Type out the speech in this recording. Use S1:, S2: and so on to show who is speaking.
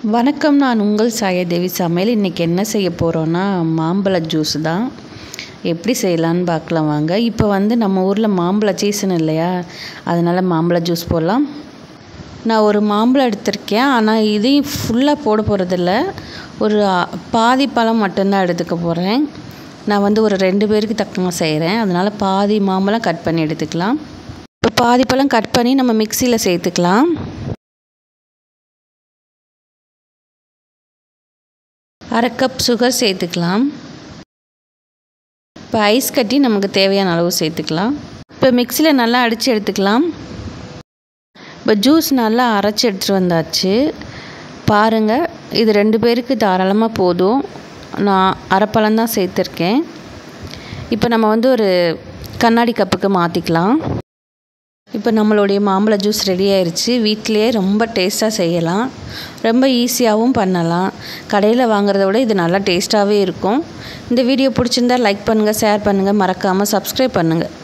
S1: வணக்கம் நான் உங்கள் சாயதேவி சமையல் இன்றைக்கி என்ன செய்ய போகிறோன்னா மாம்பழ ஜூஸ் தான் எப்படி செய்யலான்னு பார்க்கலாம் வாங்க இப்போ வந்து நம்ம ஊரில் மாம்பழ சீசன் இல்லையா அதனால் மாம்பழ ஜூஸ் போடலாம் நான் ஒரு மாம்பழம் எடுத்திருக்கேன் ஆனால் இதையும் ஃபுல்லாக போட போகிறதில்ல ஒரு அ, பாதி பழம் மட்டும்தான் எடுத்துக்க போகிறேன் நான் வந்து ஒரு ரெண்டு பேருக்கு தக்கமாக செய்கிறேன் அதனால் பாதி மாம்பழம் கட் பண்ணி எடுத்துக்கலாம் இப்போ பாதி பழம் கட் பண்ணி நம்ம மிக்சியில் சேர்த்துக்கலாம் அரை கப் சுகர் சேர்த்துக்கலாம் இப்போ ஐஸ் கட்டி நமக்கு தேவையான அளவு சேர்த்துக்கலாம் இப்போ மிக்சியில் நல்லா அடித்து எடுத்துக்கலாம் இப்போ ஜூஸ் நல்லா அரைச்சி எடுத்துகிட்டு வந்தாச்சு பாருங்கள் இது ரெண்டு பேருக்கு தாராளமாக போதும் நான் அரைப்பழம் தான் சேர்த்துருக்கேன் இப்போ நம்ம வந்து ஒரு கண்ணாடி கப்புக்கு மாற்றிக்கலாம் இப்போ நம்மளுடைய மாம்பழ ஜூஸ் ரெடி ஆயிருச்சு வீட்டிலேயே ரொம்ப டேஸ்ட்டாக செய்யலாம் ரொம்ப ஈஸியாகவும் பண்ணலாம் கடையில் வாங்குறத விட இது நல்லா டேஸ்ட்டாகவே இருக்கும் இந்த வீடியோ பிடிச்சிருந்தா லைக் பண்ணுங்கள் ஷேர் பண்ணுங்கள் மறக்காமல் சப்ஸ்கிரைப் பண்ணுங்கள்